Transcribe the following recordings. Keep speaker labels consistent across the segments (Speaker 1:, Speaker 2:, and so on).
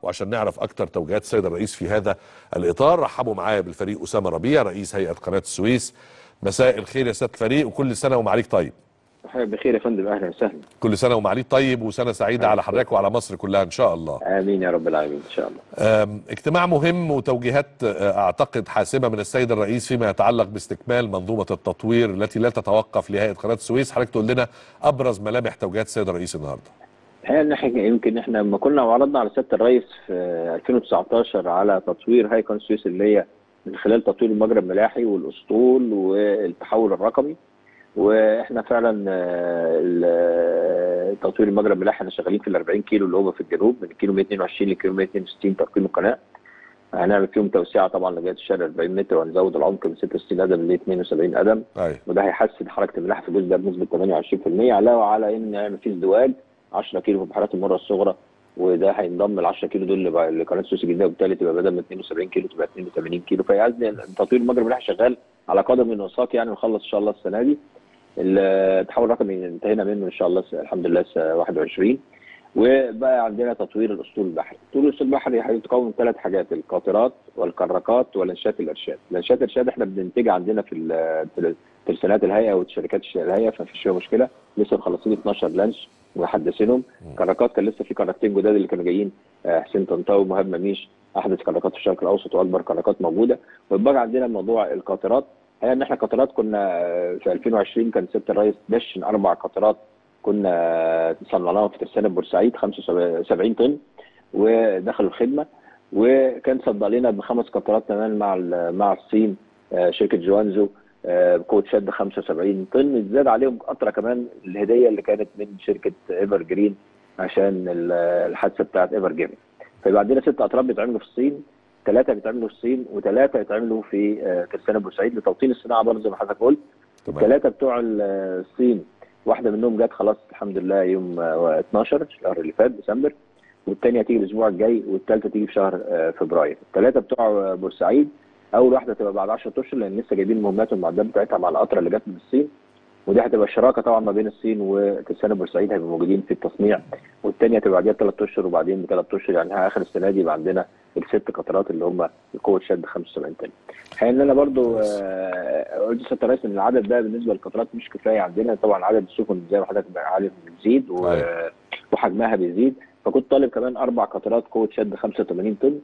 Speaker 1: وعشان نعرف اكتر توجيهات السيد الرئيس في هذا الاطار رحبوا معايا بالفريق اسامه ربيع رئيس هيئه قناه السويس مساء الخير يا سياده الفريق وكل سنه ومعاليك طيب
Speaker 2: بخير يا فندم اهلا وسهلا
Speaker 1: كل سنه ومعاليك طيب وسنه سعيده على حضرتك وعلى مصر كلها ان شاء الله
Speaker 2: امين يا رب العالمين ان شاء الله
Speaker 1: أم، اجتماع مهم وتوجيهات آه، اعتقد حاسمه من السيد الرئيس فيما يتعلق باستكمال منظومه التطوير التي لا تتوقف لهيئه قناه السويس حضرتك تقول لنا ابرز ملامح توجيهات السيد الرئيس النهارده
Speaker 2: الحقيقه ان احنا يمكن احنا لما كنا عرضنا على سياده الرئيس في 2019 على تطوير هيئه قناه السويس اللي هي من خلال تطوير المجرى الملاحي والاسطول والتحول الرقمي واحنا فعلا آه، ال- تطوير المجرى الملاحي احنا شغالين في ال 40 كيلو اللي هو في الجنوب من الكيلو 122 للكيلو 162 ترقيم القناه هنعمل فيهم توسعه طبعا لغايه الشارع 40 متر وهنزود العمق من 66 قدم ل 72 قدم
Speaker 1: ايوه
Speaker 2: وده هيحسن حركه الملاحه في الجزء ده بنسبه 28% علاوه على ان نعمل فيه ازدواج 10 كيلو في بحيرات المره الصغرى وده هينضم ال 10 كيلو دول لبع- لقناه السويس الجديده وبالتالي تبقى بدل من 72 كيلو تبقى 82 كيلو فهي قصدي تطوير المجرى الملاحي شغال على قدم من وساق يعني ونخلص ان شاء الله السنه دي التحول الرقمي انتهينا منه ان شاء الله س- الحمد لله س- 21 وبقى عندنا تطوير الاسطول البحري، تطوير الاسطول البحري هيتكون من ثلاث حاجات القاطرات والكراكات والانشات الارشاد، الانشات الارشاد احنا بننتجها عندنا في ال- في ترسانات الهيئه وشركات الهيئه فمفيش فيها مشكله لسه مخلصين 12 لانش ومحدثينهم كراكات كان لسه في كراكتين جداد اللي كانوا جايين آه، حسين طنطاوي ومهاب مميش احدث كراكات في الشرق الاوسط واكبر كراكات موجوده وبقى عندنا موضوع القاطرات هي ان احنا قطارات كنا آه، في 2020 كان سياده الرئيس دشن اربع قطارات كنا آه، صنعناهم في ترسانه بورسعيد 75 طن ودخلوا الخدمه وكان صدق لنا بخمس قطارات كمان مع ال- مع الصين آه، شركه جوانزو آه، بقوه شد 75 طن زاد عليهم قطره كمان الهديه اللي كانت من شركه ايفر جرين عشان ال- الحادثه بتاعت ايفر جيمنج فيبقى عندنا ست قطارات بيتعملوا في الصين ثلاثه بيتعملوا في الصين وثلاثه يتعملوا في آه، ترسانه بورسعيد لتوطين الصناعه برضه زي ما حضرتك قلت
Speaker 1: تمام
Speaker 2: الثلاثه بتوع ال- الصين واحده منهم جت خلاص الحمد لله يوم آه، 12 الشهر اللي فات ديسمبر والثانيه هتيجي الاسبوع الجاي والثالثه تيجي في شهر آه، فبراير الثلاثه بتوع آه، بورسعيد اول واحده تبقى بعد 10 اشهر لان لسه جايبين المهمات والمعدات بتاعتها مع القطره اللي جت من الصين ودي هتبقى شراكه طبعا ما بين الصين وترسانه بورسعيد هيبقوا موجودين في التصنيع والثانيه هتبقى بعديها ثلاث اشهر وبعدين بثلاث اشهر يعني اخر السنه دي يبقى عندنا الست قطرات اللي هم قوه شد 75 طن. الحقيقه ان انا برضو آه، قلت لسياده الرئيس ان العدد ده بالنسبه للقطرات مش كفايه عندنا طبعا عدد السفن زي ما حضرتك عارف بيزيد و-
Speaker 1: أيوة.
Speaker 2: وحجمها بيزيد فكنت طالب كمان اربع قطرات قوه شد 85 طن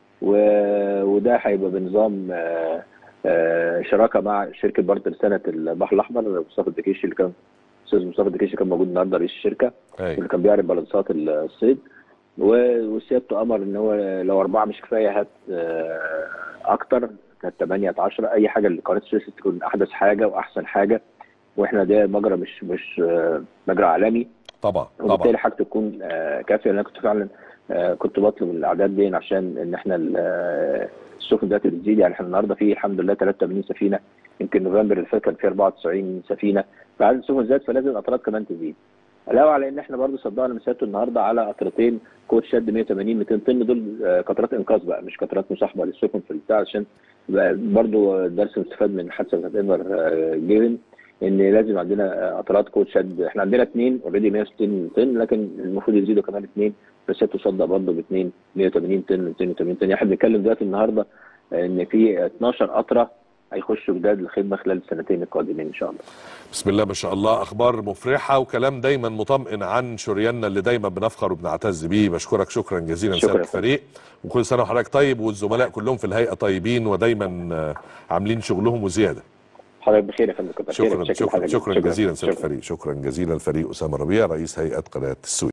Speaker 2: و- وده هيبقى بنظام آه، آه، شراكه مع شركه برضه سنه البحر الاحمر مصطفى الدكيشي اللي كان استاذ مصطفى الدكيشي كان موجود النهارده رئيس الشركه
Speaker 1: ايوه
Speaker 2: اللي كان بيعرض بلانسات الصيد و- وسيادته امر ان هو لو اربعه مش كفايه هات آه، اكتر كانت 8 10 اي حاجه اللي قناه السويس تكون احدث حاجه واحسن حاجه واحنا ده مجرى مش مش آه، مجرى عالمي
Speaker 1: طبعا
Speaker 2: وبالتالي
Speaker 1: طبعا
Speaker 2: حاجته تكون آه، كافيه لان انا كنت فعلا آه، كنت بطلب الاعداد دي عشان ان احنا ال- آه، السفن دلوقتي بتزيد يعني احنا النهارده في الحمد لله 83 سفينه يمكن نوفمبر اللي فات كان في 94 سفينه فعدد السفن زاد فلازم القطارات كمان تزيد علاوه على ان احنا برضه صدقنا مساته النهارده على قطرتين قوه شد 180 200 طن دول آه، قطارات انقاذ بقى مش قطارات مصاحبه للسفن في البتاع عشان برضه درس مستفاد من حادثه بتاعت ايفر آه، جيفن ان لازم عندنا آه، قطارات قوه شد احنا عندنا اثنين اوريدي 160 طن لكن المفروض يزيدوا كمان اثنين بس هي تصدق برضه باثنين 180 طن 280 طن احنا بنتكلم دلوقتي النهارده آه، ان في 12 قطره هيخشوا جداد الخدمه خلال السنتين القادمين ان شاء الله
Speaker 1: بسم الله ما شاء الله اخبار مفرحه وكلام دايما مطمئن عن شرياننا اللي دايما بنفخر وبنعتز بيه بشكرك شكرا جزيلا
Speaker 2: شكرا
Speaker 1: سياده
Speaker 2: يا فندم.
Speaker 1: الفريق وكل سنه وحضرتك طيب والزملاء كلهم في الهيئه طيبين ودايما آه، عاملين شغلهم وزياده
Speaker 2: حضرتك بخير يا فندم كتر خيرك.
Speaker 1: شكرا
Speaker 2: شكرا
Speaker 1: شكرا
Speaker 2: لحضرتك.
Speaker 1: شكرا جزيلا سياده
Speaker 2: شكرا.
Speaker 1: الفريق شكرا جزيلا الفريق اسامه ربيع رئيس هيئه قناه السويس